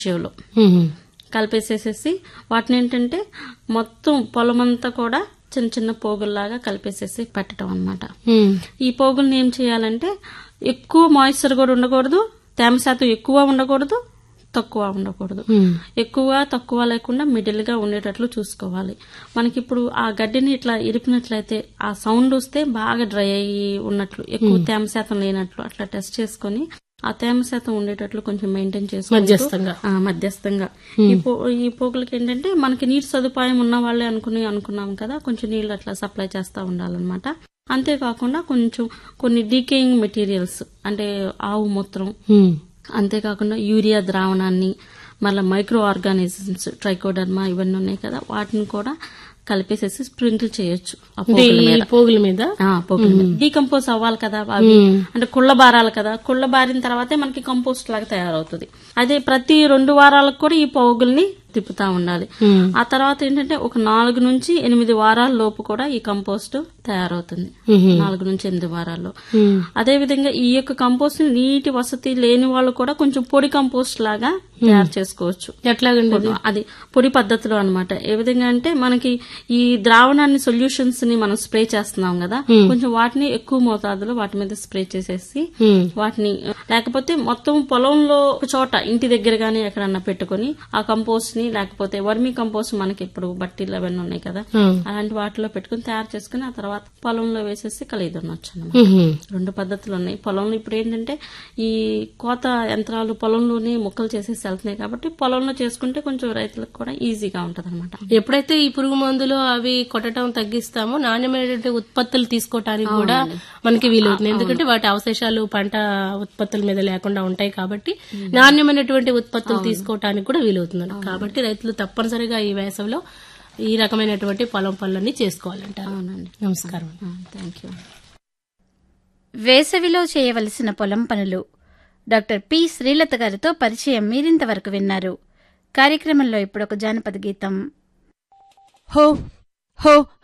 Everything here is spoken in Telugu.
చెవులో ఉమ్. కలిపేసేసేసి వాటిని ఏంటంటే మొత్తం పొలమంతా కూడా చిన్న చిన్న పోగుల్లాగా కలిపేసేసి పెట్టడం అన్నమాట ఉమ్. ఈ పోగుల్ని ఏం చేయాలంటే ఎక్కువ మాయిశ్చర్ కూడా ఉండకూడదు తేమ శాతం ఎక్కువ ఉండకూడదు తక్కువ ఉండకూడదు ఉమ్. ఎక్కువ తక్కువ లేకుండా మిడిల్ గా ఉండేటట్లు చూసుకోవాలి మనకి ఇప్పుడు ఆ గడ్డిని ఇట్లా ఇరిపినట్లయితే ఆ సౌండ్ వస్తే బాగా డ్రై అయ్యి ఉన్నట్లు ఎక్కువ తేమ శాతం లేనట్లు అట్లా టెస్ట్ చేసుకొని ఆ తేమ శాతం ఉండేటట్లు కొంచెం మెయింటైన్ చేసుకుంటూ మధ్యస్థంగా ఆ, మధ్యస్థంగా ఈ పో ఈ పోగులకి ఏంటంటే మనకి నీటి సదుపాయం ఉన్న వాళ్ళే అనుకుని అనుకున్నాం కదా కొంచెం నీళ్ళు అట్లా సప్లై చేస్తూ ఉండాలన్నమాట అంతేకాకుండా కొంచెం కొన్ని డీకేయింగ్ మెటీరియల్స్ అంటే ఆవు మూత్రం ఉమ్. అంతేకాకుండా యూరియా ద్రావణాన్ని మళ్ళీ మైక్రో ఆర్గానిజమ్స్ ట్రైకోడర్మా ఇవన్నీ ఉన్నాయి కదా వాటిని కూడా కలిపేసేసి స్ప్రింకిల్ చేయొచ్చు ఆ అంటే పోగుల ఈ మీద పోగుల మీద ఆ, పోగుల మీద డీకంపోజ్ అవ్వాలి కదా అవి అంటే కుళ్ళ బారాలి కదా కుళ్ళ బారిన తర్వాతే మనకి కంపోస్ట్ లాగా తయారవుతుంది అదే ప్రతి రెండు వారాలకు కూడా ఈ పోగుల్ని తిప్పుతా ఉండాలి ఉమ్. ఆ తర్వాత ఏంటంటే ఒక నాలుగు నుంచి ఎనిమిది వారాల లోపు కూడా ఈ కంపోస్ట్ తయారవుతుంది ఉమ్. నాలుగు నుంచి ఎనిమిది వారాల్లో ఉమ్. అదే విధంగా ఈ యొక్క కంపోస్ట్ నీటి వసతి లేని వాళ్ళు కూడా కొంచెం పొడి కంపోస్ట్ లాగా తయారు చేసుకోవచ్చు ఎట్లాగండి అది? అది పొడి పద్ధతిలో అన్నమాట ఏ విధంగా అంటే మనకి ఈ ద్రావణాన్ని సొల్యూషన్స్ ని మనం స్ప్రే చేస్తున్నాం కదా కొంచెం వాటిని ఎక్కువ మోతాదులో వాటి మీద స్ప్రే చేసేసి ఉమ్. వాటిని లేకపోతే మొత్తం పొలంలో ఒక చోట ఇంటి దగ్గర గానీ ఎక్కడన్నా పెట్టుకొని ఆ కంపోస్ట్ ని లేకపోతే వర్మీ కంపోస్ట్ మనకి ఇప్పుడు బట్టీలు అవన్నీ ఉన్నాయి కదా ఉమ్. అలాంటి వాటిలో పెట్టుకుని తయారు చేసుకుని ఆ తర్వాత పొలంలో వేసేసి కలిదునొచ్చు అన్నమాట ఉమ్. రెండు పద్ధతులు ఉన్నాయి పొలంలో ఇప్పుడు ఏంటంటే ఈ కోత యంత్రాలు పొలంలోనే మొక్కలు చేసేసి వెళ్తున్నాయి కాబట్టి పొలంలో చేసుకుంటే కొంచెం రైతులకు కూడా ఈజీగా ఉంటది అనమాట ఎప్పుడైతే ఈ పురుగు మందులు అవి కొట్టడం తగ్గిస్తామో నాణ్యమైనటువంటి ఉత్పత్తులు తీసుకోవటానికి కూడా మనకి వీలవుతుంది ఎందుకంటే వాటి అవశేషాలు పంట ఉత్పత్తుల మీద లేకుండా ఉంటాయి కాబట్టి నాణ్యమైనటువంటి ఉత్పత్తులు తీసుకోవటానికి కూడా వీలవుతుంది కాబట్టి రైతులు తప్పనిసరిగా ఈ వేసవిలో ఈ రకమైనటువంటి పొలం పనులన్నీ చేసుకోవాలంటారు అవునండి నమస్కారం థ్యాంక్ యూ వేసవిలో చేయవలసిన పొలం పనులు డాక్టర్ పి శ్రీలత గారితో పరిచయం మీరింతవరకు విన్నారు కార్యక్రమంలో ఇప్పుడు ఒక జానపద గీతం హో హో